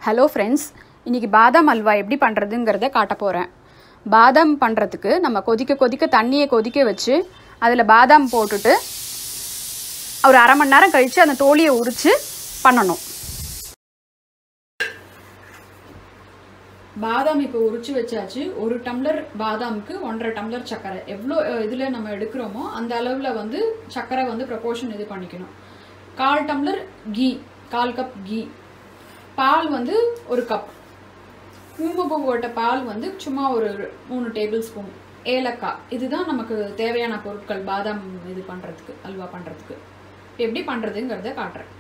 hello friends இன்னைக்கு பாதாம் அல்வா எப்படி பண்ணுறதுங்கிறத காட்ட போகிறேன் பாதாம் பண்ணுறதுக்கு நம்ம கொதிக்க கொதிக்க தண்ணியை கொதிக்க வச்சு அதில் பாதாம் போட்டுட்டு ஒரு அரை மணி நேரம் கழித்து அந்த தோலியை உரித்து பண்ணணும் பாதாம் இப்போ உரிச்சு வச்சாச்சு ஒரு டம்ளர் பாதாமுக்கு ஒன்றரை டம்ளர் சர்க்கரை எவ்வளோ இதில் நம்ம எடுக்கிறோமோ அந்த அளவில் வந்து சர்க்கரை வந்து ப்ரொபோர்ஷன் இது பண்ணிக்கணும் கால் டம்ளர் கீ கால் கப் கீ பால் வந்து ஒரு கப் குங்குமப்பூ போட்ட பால் வந்து சும்மா ஒரு மூணு டேபிள் ஸ்பூன் ஏலக்காய் இதுதான் நமக்கு தேவையான பொருட்கள் பாதாம் இது பண்ணுறதுக்கு அல்வா பண்ணுறதுக்கு எப்படி பண்ணுறதுங்கிறத காட்டுறேன்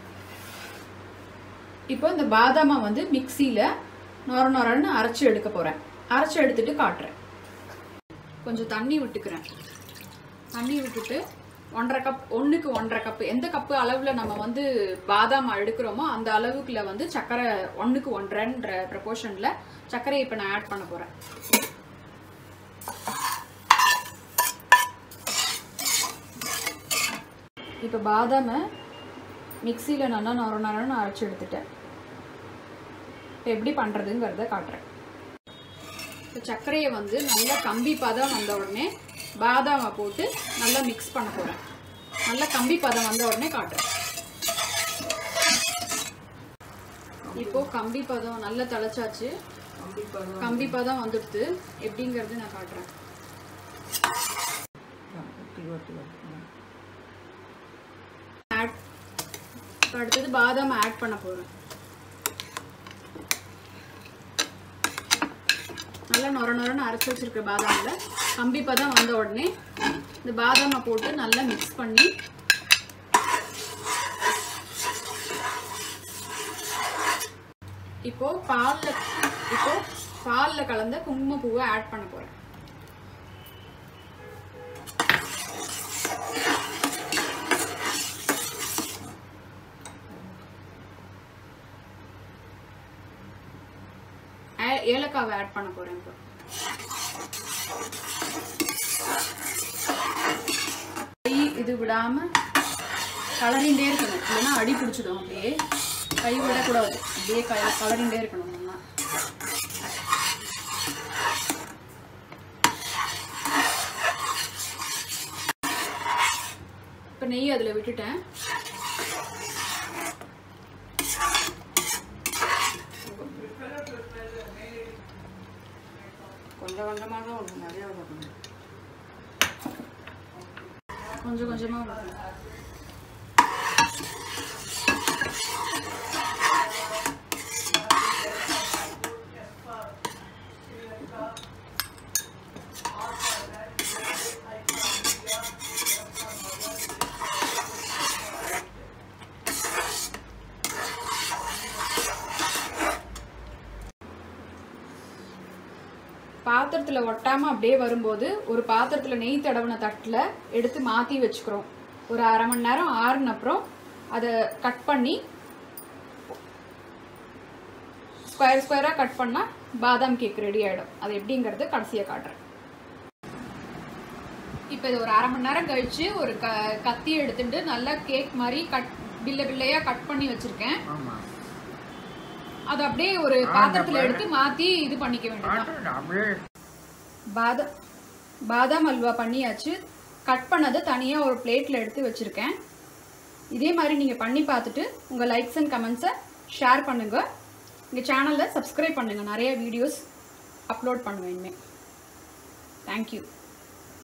இப்போ இந்த பாதாமை வந்து மிக்சியில் நொர நொரன்னு அரைச்சி எடுக்க போகிறேன் அரைச்சி எடுத்துட்டு காட்டுறேன் கொஞ்சம் தண்ணி விட்டுக்கிறேன் தண்ணி விட்டுட்டு ஒன்றரை கப் ஒன்றுக்கு ஒன்றரை கப்பு எந்த கப்பு அளவில் நம்ம வந்து பாதாம் எடுக்கிறோமோ அந்த அளவுக்குள்ள வந்து சர்க்கரை ஒன்றுக்கு ஒன்றரைன்ற ப்ரப்போர்ஷனில் சர்க்கரையை இப்போ நான் ஆட் பண்ண போகிறேன் இப்போ பாதாமை மிக்சியில் நல்லா நொர நொரன்னு அரைச்சி எடுத்துட்டேன் இப்போ எப்படி பண்ணுறதுங்கிறத காட்டுறேன் இப்போ சர்க்கரையை வந்து நல்லா கம்பி பதம் வந்த உடனே பாதாமை போட்டு நல்லா மிக்ஸ் பண்ண போகிறேன் நல்லா கம்பி பதம் வந்த உடனே காட்டுறேன் இப்போ கம்பி பதம் நல்லா தலைச்சாச்சு கம்பி பதம் வந்துடுது எப்படிங்கிறது நான் காட்டுறேன் ஆட் அடுத்தது பாதாம் ஆட் பண்ண போகிறேன் நல்லா நொர நொரன்னு அரைச்சி வச்சிருக்க பாதாமில் கம்பி பதம் வந்த உடனே இந்த பாதாமை போட்டு நல்லா மிக்ஸ் பண்ணி இப்போ பாலில் இப்போ பாலில் கலந்த குங்குமப்பூவை ஆட் பண்ண போகிறேன் ஏலக்காவை ஆட் பண்ண போறேன் இப்போ கை இது விடாம கலரிண்டே இருக்கணும் இல்லைன்னா அடி பிடிச்சிடும் அப்படியே கை விடக்கூடாது அப்படியே கை கலரிண்டே இருக்கணும் நம்ம இப்போ நெய் அதில் விட்டுட்டேன் கொஞ்சம் கொஞ்சமாக தான் விடணும் நிறையா விடணும் கொஞ்சம் கொஞ்சமாக விடணும் பாத்திரத்தில் ஒட்டாமல் அப்படியே வரும்போது ஒரு பாத்திரத்தில் நெய் தடவின தட்டில் எடுத்து மாற்றி வச்சுக்கிறோம் ஒரு அரை மணி நேரம் ஆறுன அப்புறம் அதை கட் பண்ணி ஸ்கொயர் ஸ்கொயராக கட் பண்ணால் பாதாம் கேக் ரெடி ஆகிடும் அது எப்படிங்கிறது கடைசியாக காட்டுறேன் இப்போ இது ஒரு அரை மணி நேரம் கழித்து ஒரு க கத்தி எடுத்துட்டு நல்லா கேக் மாதிரி கட் பில்ல பில்லையாக கட் பண்ணி வச்சுருக்கேன் ஆமாம் அதை அப்படியே ஒரு பாத்திரத்தில் எடுத்து மாற்றி இது பண்ணிக்க வேண்டியது ஆட்டு அப்படியே பாதாம் பாதாம் அல்வா பண்ணியாச்சு கட் பண்ணதை தனியாக ஒரு பிளேட்டில் எடுத்து வச்சுருக்கேன் இதே மாதிரி நீங்கள் பண்ணி பார்த்துட்டு உங்கள் லைக்ஸ் அண்ட் கமெண்ட்ஸை ஷேர் பண்ணுங்கள் எங்கள் சேனலில் சப்ஸ்கிரைப் பண்ணுங்கள் நிறைய வீடியோஸ் அப்லோட் பண்ணுவேன் இனிமேல் தேங்க்யூ